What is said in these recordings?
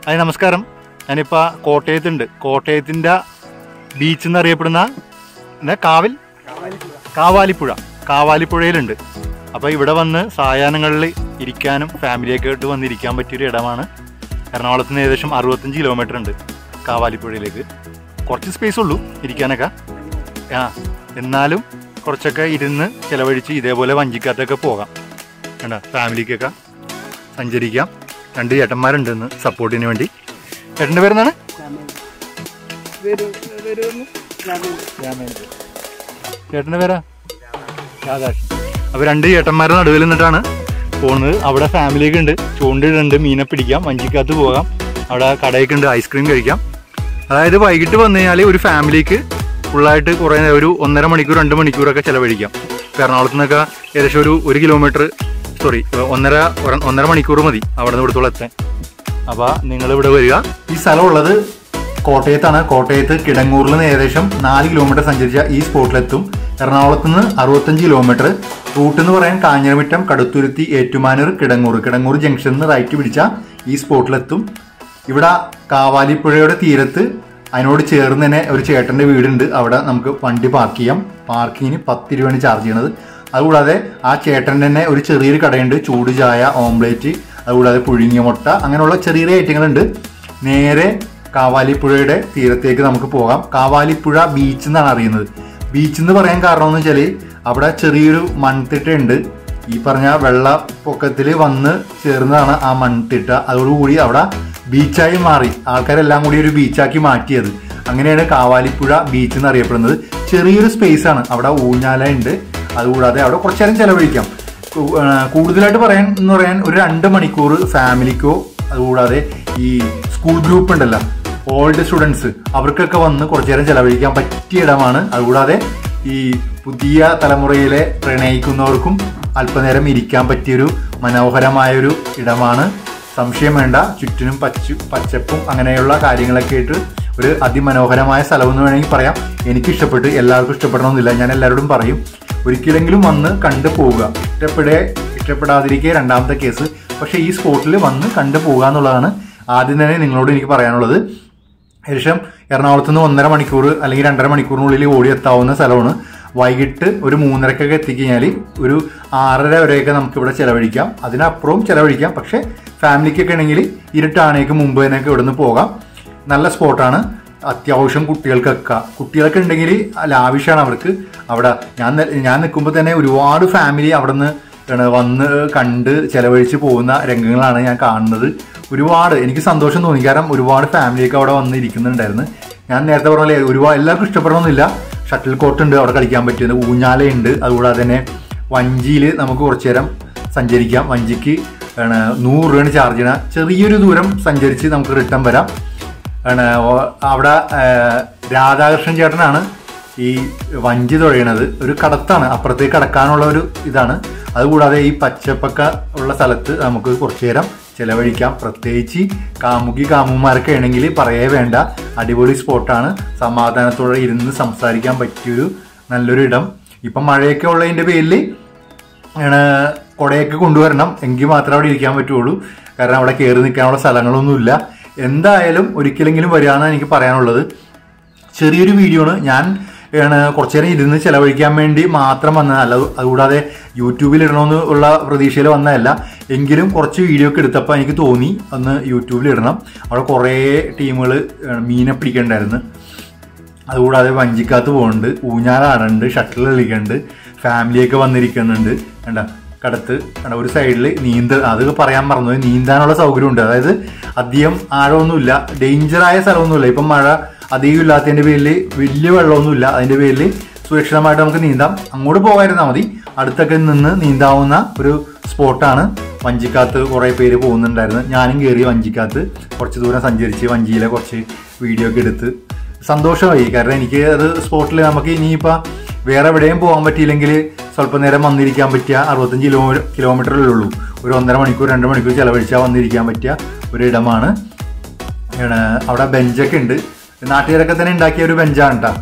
hi നമസ്കാരം ഞാനിപ്പോൾ കോട്ടയത്തുണ്ട് കോട്ടയത്തിൻ്റെ beach എന്നറിയപ്പെടുന്ന എന്താ കാവിൽ കാവാലിപ്പുഴ കാവാലിപ്പുഴയിലുണ്ട് അപ്പോൾ ഇവിടെ വന്ന് സായാഹ്നങ്ങളിൽ ഇരിക്കാനും ഫാമിലിയൊക്കെ ആയിട്ട് വന്ന് ഇരിക്കാൻ പറ്റിയൊരു ഇടമാണ് എറണാകുളത്ത് നിന്ന് ഏകദേശം അറുപത്തഞ്ച് കിലോമീറ്റർ ഉണ്ട് കാവാലിപ്പുഴയിലേക്ക് കുറച്ച് സ്പേസ് ഉള്ളൂ ഇരിക്കാനൊക്കെ ആ എന്നാലും കുറച്ചൊക്കെ ഇരുന്ന് ചിലവഴിച്ച് ഇതേപോലെ വഞ്ചിക്കകത്തൊക്കെ പോകാം കണ്ട ഫാമിലിക്കൊക്കെ സഞ്ചരിക്കാം രണ്ട് ചേട്ടന്മാരുണ്ട് ഇന്ന് സപ്പോർട്ടിന് വേണ്ടി ചേട്ടൻ്റെ പേരെന്താണ് ചേട്ടൻ്റെ പേരാ രാധാകൃഷ്ണൻ അപ്പോൾ രണ്ട് ചേട്ടന്മാരുടെ നടുവിൽ നിന്നിട്ടാണ് പോകുന്നത് അവിടെ ഫാമിലിയൊക്കെ ഉണ്ട് ചൂണ്ടിടുന്നുണ്ട് മീനെ പിടിക്കാം വഞ്ചിക്കകത്ത് പോകാം അവിടെ കടയൊക്കെ ഉണ്ട് ഐസ്ക്രീം കഴിക്കാം അതായത് വൈകിട്ട് വന്നു കഴിഞ്ഞാൽ ഒരു ഫാമിലിക്ക് ഫുള്ളായിട്ട് കുറേ ഒരു ഒന്നര മണിക്കൂർ രണ്ട് മണിക്കൂറൊക്കെ ചിലവഴിക്കാം ഇപ്പം എറണാകുളത്ത് നിന്നൊക്കെ ഏകദേശം ഒരു ഒരു കിലോമീറ്റർ സോറി ഒന്നര ഒര- ഒന്നര മണിക്കൂർ മതി അവിടെ നിന്ന് ഇവിടത്തോളം എത്താൻ അപ്പോൾ നിങ്ങൾ ഇവിടെ വരിക ഈ സ്ഥലമുള്ളത് കോട്ടയത്താണ് കോട്ടയത്ത് കിടങ്ങൂരിൽ നിന്ന് ഏകദേശം നാല് കിലോമീറ്റർ സഞ്ചരിച്ച ഈ സ്പോട്ടിലെത്തും എറണാകുളത്ത് നിന്ന് അറുപത്തഞ്ച് കിലോമീറ്റർ റൂട്ട് എന്ന് പറയാൻ കാഞ്ഞിരമിറ്റം കടുത്തുരുത്തി ഏറ്റുമാനൂർ കിടങ്ങൂർ കിടങ്ങൂർ ജംഗ്ഷനിൽ നിന്ന് റൈറ്റ് പിടിച്ച ഈ സ്പോട്ടിലെത്തും ഇവിടെ കാവാലിപ്പുഴയുടെ തീരത്ത് അതിനോട് ചേർന്ന് തന്നെ ഒരു ചേട്ടൻ്റെ വീടുണ്ട് അവിടെ നമുക്ക് വണ്ടി പാർക്ക് ചെയ്യാം പാർക്കിങ്ങിന് പത്ത് രൂപയാണ് ചാർജ് ചെയ്യണത് അതുകൂടാതെ ആ ചേട്ടൻ്റെ തന്നെ ഒരു ചെറിയൊരു കടയുണ്ട് ചൂട് ചായ ഓംലേറ്റ് അതുകൂടാതെ പുഴുങ്ങിയ മുട്ട അങ്ങനെയുള്ള ചെറിയ ചെറിയ ഐറ്റങ്ങളുണ്ട് നേരെ കാവാലിപ്പുഴയുടെ തീരത്തേക്ക് നമുക്ക് പോകാം കാവാലിപ്പുഴ ബീച്ച് എന്നാണ് അറിയുന്നത് ബീച്ച് എന്ന് പറയാൻ കാരണം എന്ന് വെച്ചാൽ അവിടെ ചെറിയൊരു മൺതിട്ടയുണ്ട് ഈ പറഞ്ഞ വെള്ളപ്പൊക്കത്തിൽ വന്ന് ചേർന്നതാണ് ആ മൺതിട്ട അതോടുകൂടി അവിടെ ബീച്ചായി മാറി ആൾക്കാരെല്ലാം കൂടി ഒരു ബീച്ചാക്കി മാറ്റിയത് അങ്ങനെയാണ് കാവാലിപ്പുഴ ബീച്ച് എന്ന് അറിയപ്പെടുന്നത് ചെറിയൊരു സ്പേസ് ആണ് അവിടെ ഊഞ്ഞാല ഉണ്ട് അതുകൂടാതെ അവിടെ കുറച്ചു നേരം ചെലവഴിക്കാം കു- ആ, കൂടുതലായിട്ട് പറയാൻ എന്ന് പറയാൻ ഒരു രണ്ട് മണിക്കൂർ ഫാമിലിക്കോ അതുകൂടാതെ ഈ സ്കൂൾ ഗ്രൂപ്പ് ഉണ്ടല്ലോ ഓൾഡ് സ്റ്റുഡൻസ് അവർക്കൊക്കെ വന്ന് കുറച്ചു നേരം ചെലവഴിക്കാൻ പറ്റിയ ഇടമാണ് അതുകൂടാതെ ഈ പുതിയ തലമുറയിലെ പ്രണയിക്കുന്നവർക്കും അല്പനേരം ഇരിക്കാൻ പറ്റിയൊരു മനോഹരമായൊരു ഇടമാണ് സംശയം വേണ്ട ചുറ്റിനും പച്ചു പച്ചപ്പും അങ്ങനെയുള്ള കാര്യങ്ങളൊക്കെ ആയിട്ട് ഒരു അതിമനോഹരമായ സ്ഥലം എന്ന് വേണമെങ്കിൽ പറയാം എനിക്ക് ഇഷ്ടപ്പെട്ട് എല്ലാവർക്കും ഇഷ്ടപ്പെടണമെന്നില്ല ഞാൻ എല്ലാവരോടും പറയും ഒരിക്കലെങ്കിലും വന്ന് കണ്ടു പോവുക ഇഷ്ടപ്പെടേ ഇഷ്ടപ്പെടാതിരിക്കെ രണ്ടാമത്തെ കേസ് പക്ഷേ ഈ സ്പോട്ടിൽ വന്ന് കണ്ടു പോകുക എന്നുള്ളതാണ് ആദ്യം തന്നെ നിങ്ങളോട് എനിക്ക് പറയാനുള്ളത് ഏകദേശം എറണാകുളത്ത് നിന്ന് ഒന്നര മണിക്കൂർ അല്ലെങ്കിൽ രണ്ടര മണിക്കൂറിനുള്ളിൽ ഓടി എത്താവുന്ന സ്ഥലമാണ് വൈകിട്ട് ഒരു മൂന്നരക്കൊക്കെ എത്തിക്കഴിഞ്ഞാൽ ഒരു ആറര വരെയൊക്കെ നമുക്ക് ഇവിടെ ചിലവഴിക്കാം അതിനപ്പുറവും ചിലവഴിക്കാം പക്ഷേ ഫാമിലിക്കൊക്കെ ആണെങ്കിൽ ഇരുട്ടാണേക്ക് മുമ്പ് തന്നെയൊക്കെ ഇവിടെ നിന്ന് പോകാം നല്ല സ്പോട്ടാണ് അത്യാവശ്യം കുട്ടികൾക്കൊക്കെ കുട്ടികളൊക്കെ ഉണ്ടെങ്കിൽ ലാവിഷാണ് അവർക്ക് അവിടെ ഞാൻ നി- ഞാൻ നിൽക്കുമ്പോൾ തന്നെ ഒരുപാട് ഫാമിലി അവിടെ നിന്ന് ആണ് വന്ന് കണ്ട് ചെലവഴിച്ച് പോകുന്ന രംഗങ്ങളാണ് ഞാൻ കാണുന്നത് ഒരുപാട് എനിക്ക് സന്തോഷം തോന്നി കാരണം ഒരുപാട് ഫാമിലിയൊക്കെ അവിടെ വന്ന് ഇരിക്കുന്നുണ്ടായിരുന്നു ഞാൻ നേരത്തെ പറഞ്ഞ പോലെ ഒരുപാട് എല്ലാവർക്കും ഇഷ്ടപ്പെടണമെന്നില്ല ഷട്ടിൽ കോർട്ട് ഉണ്ട് അവിടെ കളിക്കാൻ പറ്റുന്നത് ഊഞ്ഞാലയുണ്ട് അതുകൂടാതെ തന്നെ വഞ്ചിയിൽ നമുക്ക് കുറച്ചു നേരം സഞ്ചരിക്കാം വഞ്ചിക്ക് ആണ് നൂറ് രൂപയാണ് ചാർജ് ചെയ്യണം ചെറിയൊരു ദൂരം സഞ്ചരിച്ച് നമുക്ക് റിട്ടേൺ വരാം ആണ് ഓ- അവിടെ ആ, രാധാകൃഷ്ണൻ ചേട്ടനാണ് ഈ വഞ്ചി തുഴയണത് ഒരു കടത്താണ് അപ്പുറത്തേക്ക് കടക്കാനുള്ള ഒരു ഇതാണ് അതുകൂടാതെ ഈ പച്ചപ്പൊക്കെ ഉള്ള സ്ഥലത്ത് നമുക്ക് കുറച്ചു നേരം ചിലവഴിക്കാം പ്രത്യേകിച്ച് കാമുകി കാമുമാരൊക്കെ ആണെങ്കിൽ പറയേ വേണ്ട അടിപൊളി സ്പോട്ടാണ് സമാധാനത്തോടെ ഇരുന്ന് സംസാരിക്കാൻ പറ്റിയൊരു നല്ലൊരു ഇടം ഇപ്പം മഴയൊക്കെ ഉള്ളതിൻ്റെ പേരിൽ ആണ് കുടയൊക്കെ കൊണ്ടുവരണം എങ്കിൽ മാത്രമേ അവിടെ ഇരിക്കാൻ പറ്റുള്ളൂ കാരണം അവിടെ കയറി നിൽക്കാനുള്ള സ്ഥലങ്ങളൊന്നുമില്ല എന്തായാലും ഒരിക്കലെങ്കിലും വരികയെന്നാണ് എനിക്ക് പറയാനുള്ളത് ചെറിയൊരു വീഡിയോ ആണ് ഞാൻ ആണ് കുറച്ചു നേരം ഇരുന്ന് ചെലവഴിക്കാൻ വേണ്ടി മാത്രം വന്നതല്ല അതുകൂടാതെ യൂട്യൂബിൽ ഇടണമെന്ന് ഉള്ള പ്രതീക്ഷയിൽ വന്നതല്ല എങ്കിലും കുറച്ച് വീഡിയോ ഒക്കെ എടുത്തപ്പോൾ എനിക്ക് തോന്നി ഒന്ന് യൂട്യൂബിൽ ഇടണം അവിടെ കുറേ ടീമുകൾ മീനെ പിടിക്കണ്ടായിരുന്നു അതുകൂടാതെ വഞ്ചിക്കകത്ത് പോകുന്നുണ്ട് ഊഞ്ഞാലാടുന്നുണ്ട് ഷട്ടിൽ കളിക്കുന്നുണ്ട് ഫാമിലിയൊക്കെ വന്നിരിക്കുന്നുണ്ട് കണ്ട കടത്ത് കണ്ട ഒരു സൈഡിൽ നീന്ത അത് പറയാൻ മറന്നു നീന്താനുള്ള സൗകര്യമുണ്ട് അതായത് അധികം ആഴമൊന്നുമില്ല ഡേഞ്ചറായ സ്ഥലമൊന്നുമില്ല ഇപ്പം മഴ അധികം ഇല്ലാത്തതിൻ്റെ പേരിൽ വലിയ വെള്ളമൊന്നുമില്ല അതിൻ്റെ പേരിൽ സുരക്ഷിതമായിട്ട് നമുക്ക് നീന്താം അങ്ങോട്ട് പോകാതിരുന്നാൽ മതി അടുത്തൊക്കെ നിന്ന് നീന്താവുന്ന ഒരു സ്പോട്ടാണ് വഞ്ചിക്കകത്ത് കുറേ പേര് പോകുന്നുണ്ടായിരുന്നു ഞാനും കയറി വഞ്ചിക്കകത്ത് കുറച്ച് ദൂരം സഞ്ചരിച്ച് വഞ്ചിയിലെ കുറച്ച് വീഡിയോ ഒക്കെ എടുത്ത് സന്തോഷമായി കാരണം എനിക്ക് അത് സ്പോട്ടിൽ നമുക്ക് ഇനിയിപ്പോൾ വേറെ എവിടെയും പോകാൻ പറ്റിയില്ലെങ്കിൽ സ്വല്പം നേരം വന്നിരിക്കാൻ പറ്റിയ അറുപത്തഞ്ച് കിലോ കിലോമീറ്ററിലേ ഉള്ളൂ ഒരു ഒന്നര മണിക്കൂർ രണ്ട് മണിക്കൂർ ചിലവഴിച്ചാൽ വന്നിരിക്കാൻ പറ്റിയ ഒരു ഇടമാണ് ആണ് അവിടെ ബെഞ്ചൊക്കെ ഉണ്ട് നാട്ടുകാരൊക്കെ തന്നെ ഉണ്ടാക്കിയ ഒരു ബെഞ്ചാണ് കേട്ടോ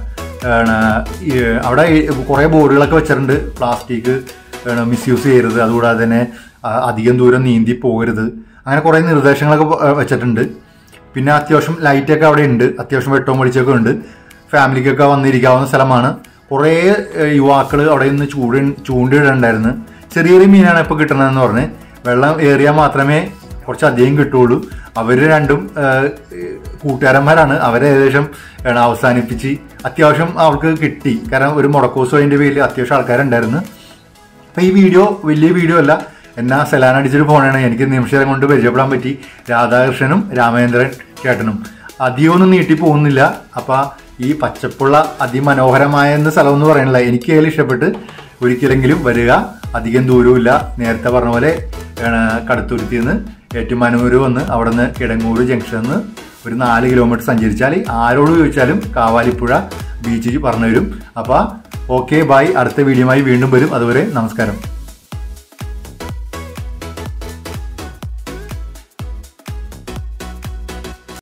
അവിടെ കുറേ ബോർഡുകളൊക്കെ വെച്ചിട്ടുണ്ട് പ്ലാസ്റ്റിക് മിസ്യൂസ് ചെയ്യരുത് അതുകൂടാതെ തന്നെ ആ, അധികം ദൂരം നീന്തി പോകരുത് അങ്ങനെ കുറേ നിർദ്ദേശങ്ങളൊക്കെ വ- വെച്ചിട്ടുണ്ട് പിന്നെ അത്യാവശ്യം ലൈറ്റൊക്കെ അവിടെ ഉണ്ട് അത്യാവശ്യം വെട്ടവും വെളിച്ചൊക്കെ ഉണ്ട് ഫാമിലിക്കൊക്കെ വന്നിരിക്കാവുന്ന സ്ഥലമാണ് കുറേ യുവാക്കൾ അവിടെ നിന്ന് ചൂട് ചൂണ്ടിയിടുണ്ടായിരുന്നു ചെറിയ ചെറിയ മീനാണ് ഇപ്പോൾ കിട്ടുന്നതെന്ന് പറഞ്ഞ് വെള്ളം ഏറിയാൽ മാത്രമേ കുറച്ച് അധികം കിട്ടുള്ളൂ അവർ രണ്ടും ഏഹ്, കൂട്ടുകാരന്മാരാണ് അവരെ ഏകദേശം ഏഹ്, അവസാനിപ്പിച്ച് അത്യാവശ്യം അവർക്ക് കിട്ടി കാരണം ഒരു മുടക്കോസോ അതിൻ്റെ പേരിൽ അത്യാവശ്യം ആൾക്കാരുണ്ടായിരുന്നു അപ്പോൾ ഈ വീഡിയോ വലിയ വീഡിയോ അല്ല എന്നാ സെലാൻ അടിച്ചൊരു ഫോണാണ് എനിക്ക് നിമിഷം കൊണ്ട് പരിചയപ്പെടാൻ പറ്റി രാധാകൃഷ്ണനും രാമേന്ദ്രൻ ചേട്ടനും അധികമൊന്നും നീട്ടി പോകുന്നില്ല അപ്പം ഈ പച്ചപ്പുള്ള അതിമനോഹരമായ എന്ന സ്ഥലം എന്ന് പറയണില്ല എനിക്ക് അതിൽ ഇഷ്ടപ്പെട്ട് ഒരിക്കലെങ്കിലും വരിക അധികം ദൂരവുമില്ല നേരത്തെ പറഞ്ഞ പോലെ ഏണ് കടുത്തുരുത്തി നിന്ന് ഏറ്റുമാനൂർ വന്ന് അവിടെ നിന്ന് കിടങ്ങൂർ ജംഗ്ഷനിൽ നിന്ന് ഒരു നാല് കിലോമീറ്റർ സഞ്ചരിച്ചാൽ ആരോട് ചോദിച്ചാലും കാവാലിപ്പുഴ ബീച്ചിൽ പറഞ്ഞു തരും അപ്പോൾ ഓക്കെ ബൈ അടുത്ത വീഡിയോയുമായി വീണ്ടും വരും അതുവരെ നമസ്കാരം